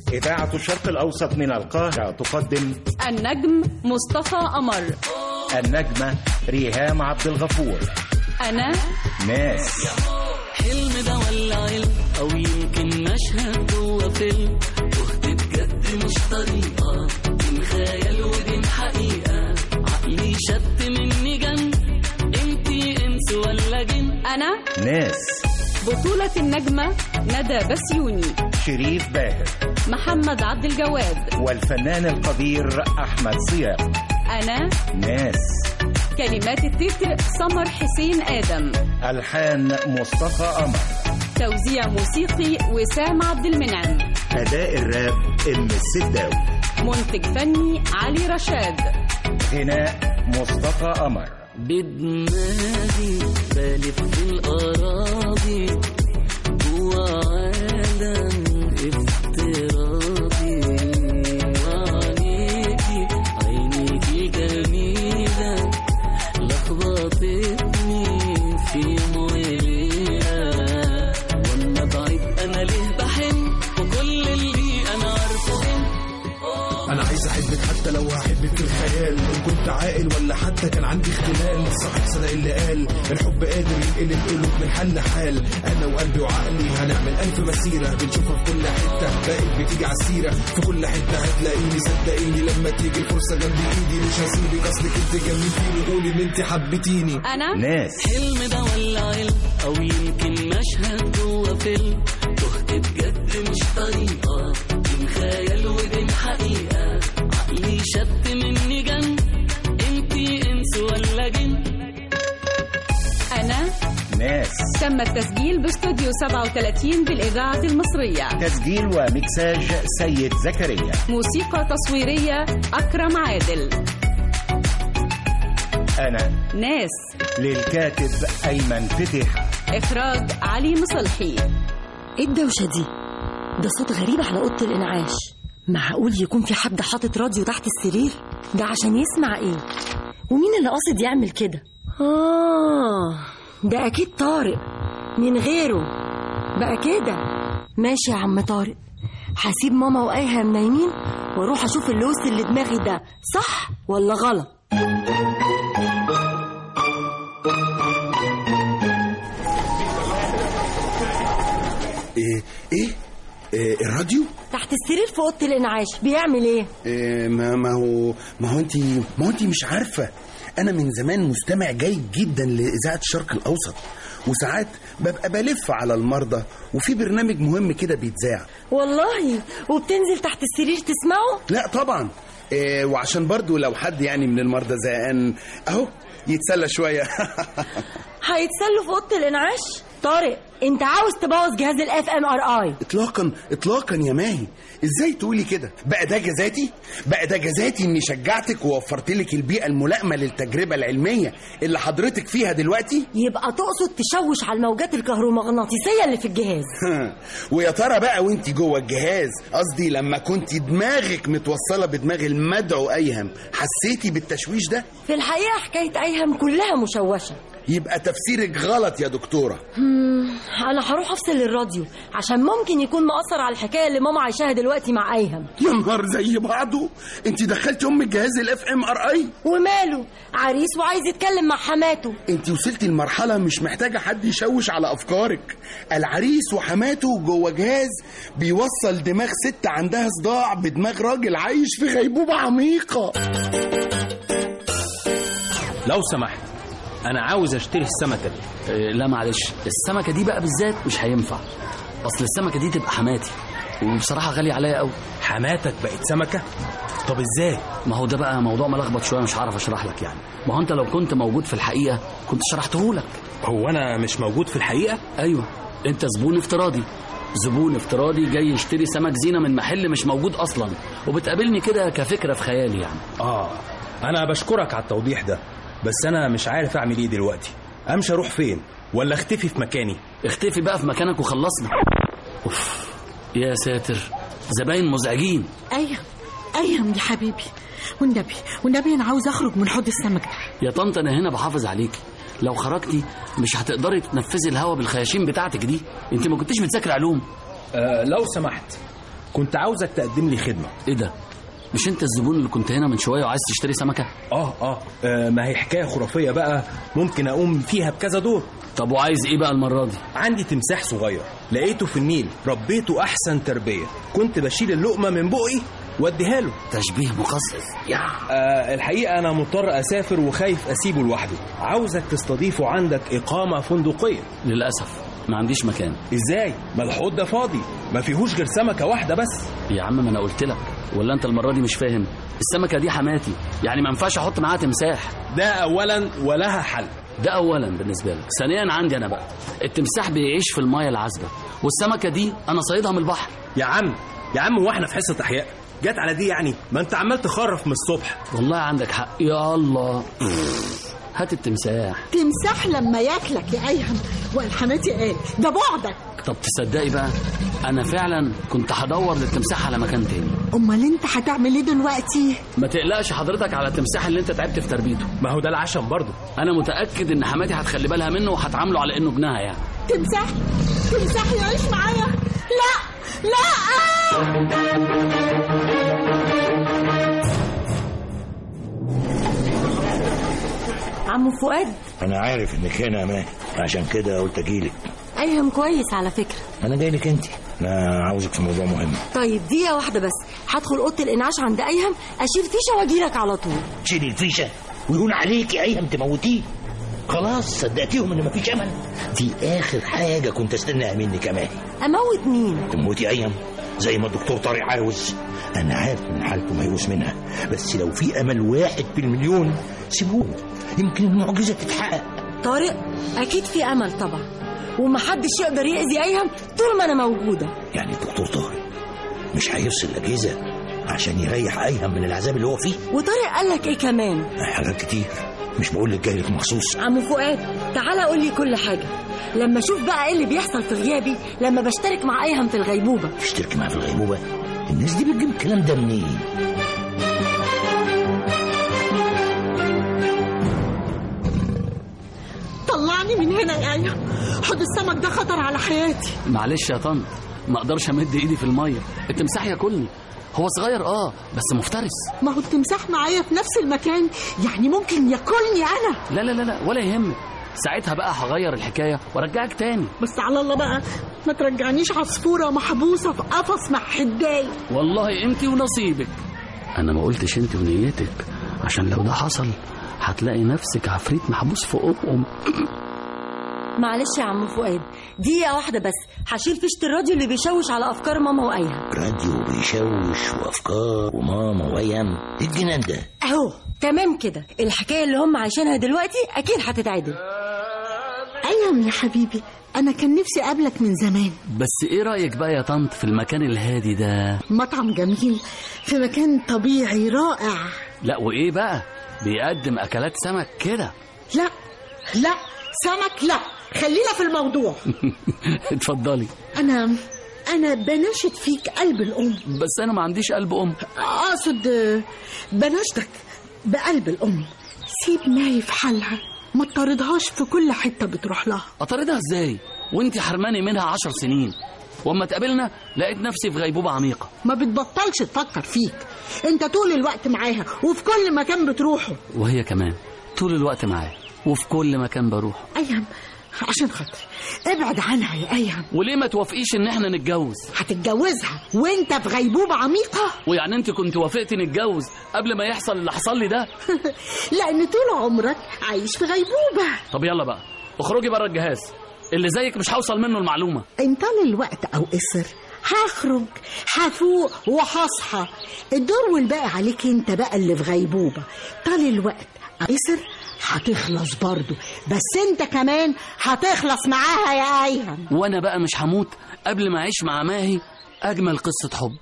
إذاعة الشرق الأوسط من القاهرة تقدم النجم مصطفى قمر النجمة ريهام عبد الغفور أنا ناس حلم ده ولا علم او يمكن مشهد جوه فيلم تهت بجد مش طريقه بين خيال وبين حقيقه عقلي شت مني جن انتي انس ولا جن أنا ناس بطولة النجمة ندى بسيوني شريف باهر محمد عبد الجواد والفنان القدير أحمد صيام أنا ناس كلمات التتر سمر حسين آدم ألحان مصطفى قمر توزيع موسيقي وسام عبد المنعم أداء الراب إم السداوي منتج فني علي رشاد غناء مصطفى قمر بدماغي بلف في الأراضي جوا عالم افتراضي وعينيكي عينيكي جميلة لخبطتني في يوم وليلة وانا بعيد انا ليه بحن وكل اللي انا عارفه إن انا عايز احبك حتى لو هحبك في الخيال ان كنت عاقل ولا حتى كان عندي اختلال صاحب صدق اللي قال الحب قادر ينقل القلوب من حل لحال انا وقلبي وعقلي هنعمل الف مسيره بنشوفها في كل حته بقت بتيجي على السيره في كل حته هتلاقيني صدقيني لما تيجي الفرصه جنب ايدي مش هسيبك اصلك انت جنبتيني قولي ان انت حبيتيني أنا ناس حلم ده ولا علم او يمكن مشهد جوه فيلم تهت بجد مش طريقه بين خيال وبين حقيقه عقلي شت مني جن انتي انس ولا جن أنا ناس تم التسجيل باستوديو 37 بالإذاعة المصرية تسجيل ومكساج سيد زكريا موسيقى تصويرية أكرم عادل أنا ناس للكاتب أيمن فتيحة إخراج علي مصلحي ايه الدوشة دي؟ ده صوت غريب على أوضة الإنعاش معقول يكون في حد حاطط راديو تحت السرير؟ ده عشان يسمع ايه؟ ومين اللي قاصد يعمل كده؟ آه ده أكيد طارق من غيره بقى كده ماشي يا عم طارق هسيب ماما وأيهم نايمين واروح اشوف اللوس اللي دماغي ده صح ولا غلط ايه ايه, إيه الراديو تحت السرير في اوضه الانعاش بيعمل ايه إيه ما, ما هو ما هو انت ما هو انت مش عارفه انا من زمان مستمع جيد جدا لاذاعه الشرق الاوسط وساعات ببقى بلف على المرضى وفي برنامج مهم كده بيتذاع والله وبتنزل تحت السرير تسمعه لا طبعا إيه وعشان برضو لو حد يعني من المرضى زهقان اهو يتسلى شويه هيتسلوا في اوضه الانعاش طارق انت عاوز تبوظ جهاز الاف ام ار اي اطلاقا اطلاقا يا ماهي ازاي تقولي كده بقى ده جزاتي بقى ده جزاتي اني شجعتك ووفرت لك البيئه الملائمه للتجربه العلميه اللي حضرتك فيها دلوقتي يبقى تقصد تشوش على الموجات الكهرومغناطيسيه اللي في الجهاز ويا ترى بقى وانت جوه الجهاز قصدي لما كنت دماغك متوصله بدماغ المدعو ايهم حسيتي بالتشويش ده في الحقيقه حكايه ايهم كلها مشوشه يبقى تفسيرك غلط يا دكتوره انا هروح افصل الراديو عشان ممكن يكون مأثر على الحكايه اللي ماما عايشاها دلوقتي مع ايهم يا نهار زي بعضه انت دخلتي ام الجهاز الاف ام ار اي وماله عريس وعايز يتكلم مع حماته انت وصلتي لمرحله مش محتاجه حد يشوش على افكارك العريس وحماته جوه جهاز بيوصل دماغ ست عندها صداع بدماغ راجل عايش في غيبوبه عميقه لو سمحت انا عاوز اشتري السمكه دي إيه، لا معلش السمكه دي بقى بالذات مش هينفع اصل السمكه دي تبقى حماتي وبصراحه غاليه عليا قوي حماتك بقت سمكه طب ازاي ما هو ده بقى موضوع ملخبط شويه مش هعرف اشرح لك يعني ما هو انت لو كنت موجود في الحقيقه كنت شرحته لك هو انا مش موجود في الحقيقه ايوه انت زبون افتراضي زبون افتراضي جاي يشتري سمك زينه من محل مش موجود اصلا وبتقابلني كده كفكره في خيالي يعني اه انا بشكرك على التوضيح ده بس انا مش عارف اعمل ايه دلوقتي امشي اروح فين ولا اختفي في مكاني اختفي بقى في مكانك وخلصنا اوف يا ساتر زباين مزعجين ايوه ايوه يا حبيبي والنبي والنبي انا عاوز اخرج من حوض السمك ده يا طنط انا هنا بحافظ عليكي لو خرجتي مش هتقدري تنفذي الهوا بالخياشيم بتاعتك دي انت ما كنتيش بتذاكري علوم آه لو سمحت كنت عاوزك تقدم لي خدمه ايه ده مش انت الزبون اللي كنت هنا من شويه وعايز تشتري سمكه اه اه, آه ما هي حكايه خرافيه بقى ممكن اقوم فيها بكذا دور طب وعايز ايه بقى المره دي عندي تمساح صغير لقيته في النيل ربيته احسن تربيه كنت بشيل اللقمه من بقي واديها له تشبيه مقصر يا آه الحقيقه انا مضطر اسافر وخايف اسيبه لوحده عاوزك تستضيفه عندك اقامه فندقيه للاسف ما عنديش مكان ازاي ما الحوض ده فاضي ما فيهوش غير سمكه واحده بس يا عم ما انا قلت لك ولا انت المره دي مش فاهم السمكه دي حماتي يعني ما ينفعش احط معاها تمساح ده اولا ولها حل ده اولا بالنسبه لك ثانيا عندي انا بقى التمساح بيعيش في المايه العذبه والسمكه دي انا صيدها من البحر يا عم يا عم هو احنا في حصه احياء جت على دي يعني ما انت عمال تخرف من الصبح والله عندك حق يا الله هات التمساح تمساح لما ياكلك يا ايهم والحماتي قال ده بعدك طب تصدقي بقى انا فعلا كنت هدور للتمساح على مكان تاني امال انت هتعمل ايه دلوقتي ما تقلقش حضرتك على التمساح اللي انت تعبت في تربيته ما هو ده العشم برضه انا متاكد ان حماتي هتخلي بالها منه وهتعامله على انه ابنها يعني تمساح تمساح يعيش معايا لا لا عم فؤاد انا عارف انك هنا يا مان عشان كده قلت اجيلك ايهم كويس على فكره انا جاي لك انت انا عاوزك في موضوع مهم طيب دقيقه واحده بس هدخل اوضه الانعاش عند ايهم اشيل فيشه واجيلك على طول تشيلي الفيشه ويقول عليك يا ايهم تموتيه خلاص صدقتيهم ان مفيش امل دي اخر حاجه كنت استناها منك يا ماهي اموت مين تموتي ايام زي ما الدكتور طارق عاوز انا عارف ان حالته ميؤوس منها بس لو في امل واحد في المليون سيبوه يمكن المعجزه تتحقق طارق اكيد في امل طبعا ومحدش يقدر يأذي ايهم طول ما انا موجوده يعني الدكتور طارق مش هيفصل الاجهزه عشان يريح ايهم من العذاب اللي هو فيه وطارق قال لك ايه كمان حاجات كتير مش بقول لك جاي لك مخصوص عم فؤاد تعالى قول لي كل حاجه لما اشوف بقى ايه اللي بيحصل في غيابي لما بشترك مع ايهم في الغيبوبه تشتركي معاه في الغيبوبه الناس دي بتجيب الكلام ده منين طلعني من هنا يا ايهم حوض السمك ده خطر على حياتي معلش يا طنط ما اقدرش امد ايدي في الميه التمساح ياكلني هو صغير اه بس مفترس ما هو التمساح معايا في نفس المكان يعني ممكن ياكلني انا لا لا لا لا ولا يهمك ساعتها بقى هغير الحكايه وارجعك تاني بس على الله بقى ما ترجعنيش عصفوره محبوسه في قفص مع حداي والله انت ونصيبك انا ما قلتش انت ونيتك عشان لو ده حصل هتلاقي نفسك عفريت محبوس في ام معلش يا عم فؤاد دقيقه واحده بس هشيل فيشه الراديو اللي بيشوش على افكار ماما وايهم راديو بيشوش وافكار وماما وايام ايه الجنان ده اهو تمام كده الحكايه اللي هم عايشينها دلوقتي اكيد هتتعدل ايهم يا حبيبي انا كان نفسي اقابلك من زمان بس ايه رايك بقى يا طنط في المكان الهادي ده مطعم جميل في مكان طبيعي رائع لا وايه بقى بيقدم اكلات سمك كده لا لا سمك لا خلينا في الموضوع اتفضلي انا انا بناشد فيك قلب الام بس انا ما عنديش قلب ام اقصد آه، بناشدك بقلب الام سيب ماي في حالها ما تطاردهاش في كل حته بتروح لها اطاردها ازاي وانت حرماني منها عشر سنين واما تقابلنا لقيت نفسي في غيبوبه عميقه ما بتبطلش تفكر فيك انت طول الوقت معاها وفي كل مكان بتروحه وهي كمان طول الوقت معايا وفي كل مكان بروح ايهم عشان خاطري ابعد عنها يا ايهم وليه ما توافقيش ان احنا نتجوز هتتجوزها وانت في غيبوبه عميقه ويعني انت كنت وافقتي نتجوز قبل ما يحصل اللي حصل لي ده لان طول عمرك عايش في غيبوبه طب يلا بقى اخرجي بره الجهاز اللي زيك مش هوصل منه المعلومه ان طال الوقت او قصر هخرج هفوق وهصحى الدور والباقي عليك انت بقى اللي في غيبوبه طال الوقت او قصر هتخلص برضه بس انت كمان هتخلص معاها يا ايهم وانا بقى مش هموت قبل ما اعيش مع ماهي اجمل قصه حب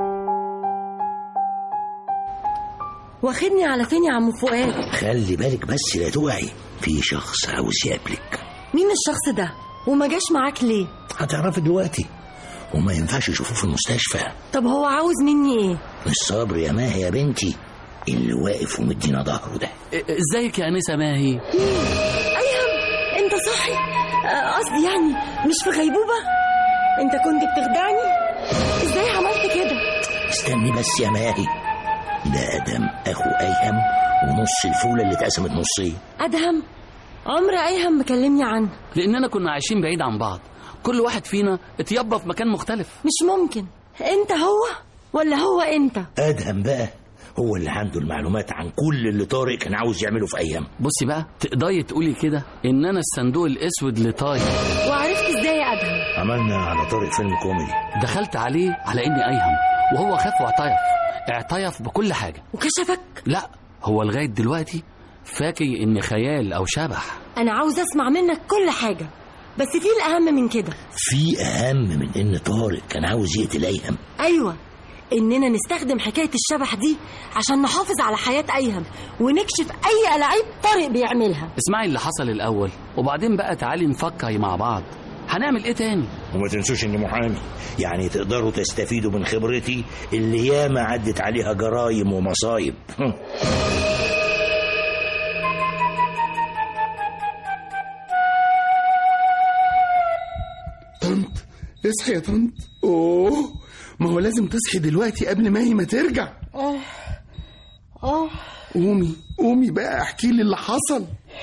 واخدني على فين يا عم فؤاد خلي بالك بس لا تقعي في شخص عاوز يقابلك مين الشخص ده وما جاش معاك ليه هتعرفي دلوقتي وما ينفعش يشوفوه في المستشفى طب هو عاوز مني ايه الصبر يا ماهي يا بنتي اللي واقف ومدينا ظهره ده إ- ازيك يا انسه ماهي ايهم انت صاحي آه، قصدي يعني مش في غيبوبه انت كنت بتخدعني ازاي عملت كده استني بس يا ماهي ده ادم اخو ايهم ونص الفوله اللي اتقسمت نصين ادهم عمر ايهم مكلمني عنه لاننا كنا عايشين بعيد عن بعض كل واحد فينا اتيبى في مكان مختلف مش ممكن انت هو ولا هو انت ادهم بقى هو اللي عنده المعلومات عن كل اللي طارق كان عاوز يعمله في ايام بصي بقى تقدري تقولي كده ان انا الصندوق الاسود لطاي وعرفت ازاي يا ادهم عملنا على طارق فيلم كوميدي دخلت عليه على اني ايهم وهو خاف واعترف اعترف بكل حاجه وكشفك لا هو لغايه دلوقتي فاكر ان خيال او شبح انا عاوز اسمع منك كل حاجه بس في الاهم من كده في اهم من ان طارق كان عاوز يقتل ايهم ايوه اننا نستخدم حكايه الشبح دي عشان نحافظ على حياه ايهم ونكشف اي الاعيب طارق بيعملها اسمعي اللي حصل الاول وبعدين بقى تعالي نفكر مع بعض هنعمل ايه تاني وما تنسوش اني محامي يعني تقدروا تستفيدوا من خبرتي اللي ياما عدت عليها جرايم ومصايب طنط اصحي يا طنط اوه ما هو لازم تصحي دلوقتي قبل ما هي ما ترجع اه اه قومي قومي بقى احكي لي اللي حصل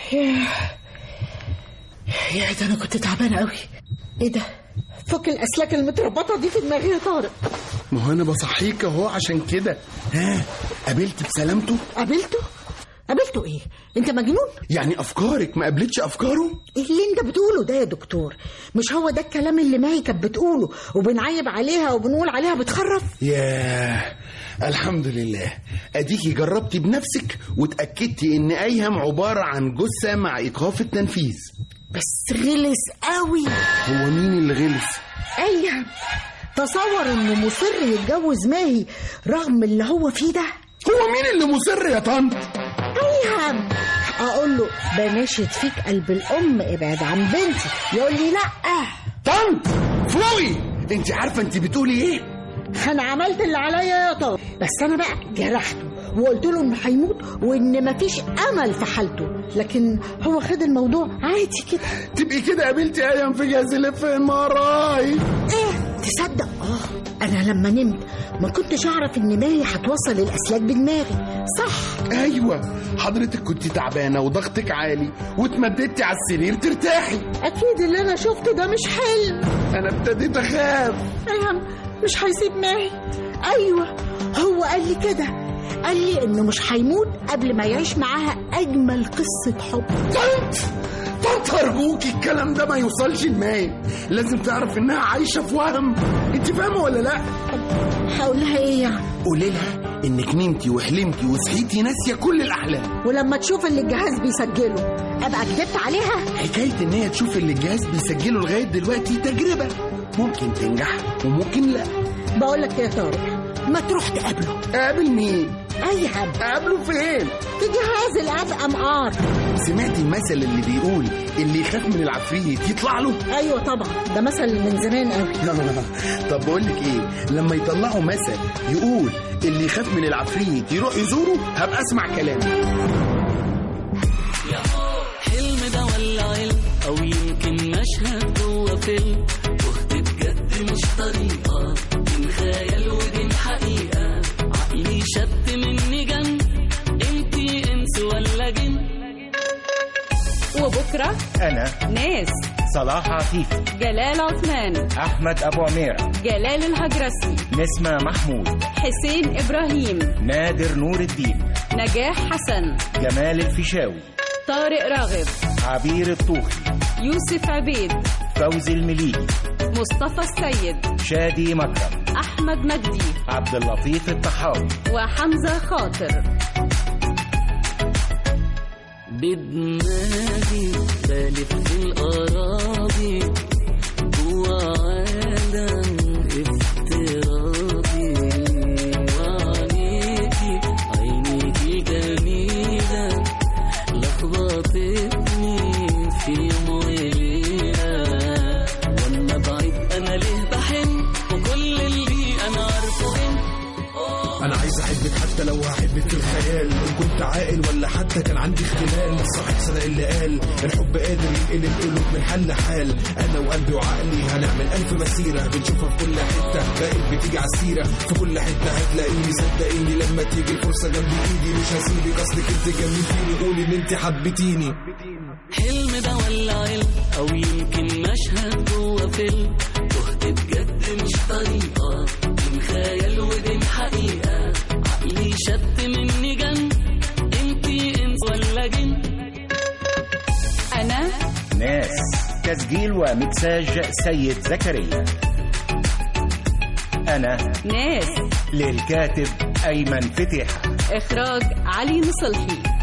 يا ده انا كنت تعبانه قوي ايه ده فك الاسلاك المتربطه دي في دماغي يا طارق ما هو انا بصحيك اهو عشان كده ها قابلت بسلامته قابلته قابلته ايه انت مجنون يعني افكارك ما قابلتش افكاره ايه اللي انت بتقوله ده يا دكتور مش هو ده الكلام اللي ماهي كانت بتقوله وبنعيب عليها وبنقول عليها بتخرف ياه الحمد لله اديكي جربتي بنفسك وتاكدتي ان ايهم عباره عن جثه مع ايقاف التنفيذ بس غلس قوي هو مين اللي غلس ايوه تصور انه مصر يتجوز ماهي رغم اللي هو فيه ده هو مين اللي مصر يا طنط ايهم اقول له بناشد فيك قلب الام ابعد عن بنتي يقول لي لا طنط فوقي انت عارفه انت بتقولي ايه انا عملت اللي عليا يا طارق بس انا بقى جرحته وقلت له انه هيموت وان مفيش امل في حالته لكن هو خد الموضوع عادي كده تبقي كده قابلتي ايام في جهاز لف المراي ايه تصدق اه انا لما نمت ما كنتش اعرف ان ماهي هتوصل الاسلاك بدماغي صح ايوه حضرتك كنت تعبانه وضغطك عالي واتمددتي على السرير ترتاحي اكيد اللي انا شفته ده مش حلم انا ابتديت اخاف ايهم مش هيسيب ماهي ايوه هو قال لي كده قال لي انه مش هيموت قبل ما يعيش معاها اجمل قصه حب طنط طنط ارجوكي الكلام ده ما يوصلش لماي لازم تعرف انها عايشه في وهم انت فاهمه ولا لا هقول لها ايه يعني قولي لها انك نمتي وحلمتي وصحيتي ناسيه كل الاحلام ولما تشوف اللي الجهاز بيسجله ابقى كدبت عليها حكايه ان هي تشوف اللي الجهاز بيسجله لغايه دلوقتي تجربه ممكن تنجح وممكن لا بقول لك يا طارق ما تروح تقابله قابل مين ايهم قابله فين في جهاز الاف ام ار سمعتي المثل اللي بيقول اللي يخاف من العفريت يطلع له ايوه طبعا ده مثل من زمان قوي طب بقول لك ايه لما يطلعوا مثل يقول اللي يخاف من العفريت يروح يزوره هبقى اسمع كلامه حلم ده ولا علم او يمكن مشهد جوه فيلم تهت بجد مش طريقه بين خيال وبين حقيقه عقلي شت مني جن انتي انس ولا جن وبكرة أنا ناس صلاح عفيفي جلال عثمان أحمد أبو عميرة جلال الهجرسي نسمة محمود حسين إبراهيم نادر نور الدين نجاح حسن جمال الفيشاوي طارق راغب عبير الطوخي يوسف عبيد فوزي المليجي مصطفى السيد شادي مكرم أحمد مجدي عبد اللطيف الطحاوي وحمزة خاطر بدماغي بلف في الأراضي جوا عالم افتراضي وعينيكي عينيكي جميلة لخبطتني في يوم وليلة وانا بعيد انا ليه بحن وكل اللي انا عارفه انت انا عايز احبك حتى لو هحبك في الخيال ان كنت كنت عاقل ولا حتى كان عندي اختلال صاحب صدق اللي قال الحب قادر ينقل القلوب من حل لحال انا وقلبي وعقلي هنعمل الف مسيره بنشوفها في كل حته بقت بتيجي على السيره في كل حته هتلاقيني صدقيني لما تيجي الفرصه جنب ايدي مش هسيبك اصلك انت جننتيني قولي ان انت حبيتيني حلم ده ولا علم او يمكن مشهد جوه فيلم تهت بجد مش طريقة بين خيال وبين حقيقة عقلي شد مني جن انتي انس ولا جن أنا ناس تسجيل ومكساج سيد زكريا أنا ناس للكاتب أيمن فتح إخراج علي نصلحي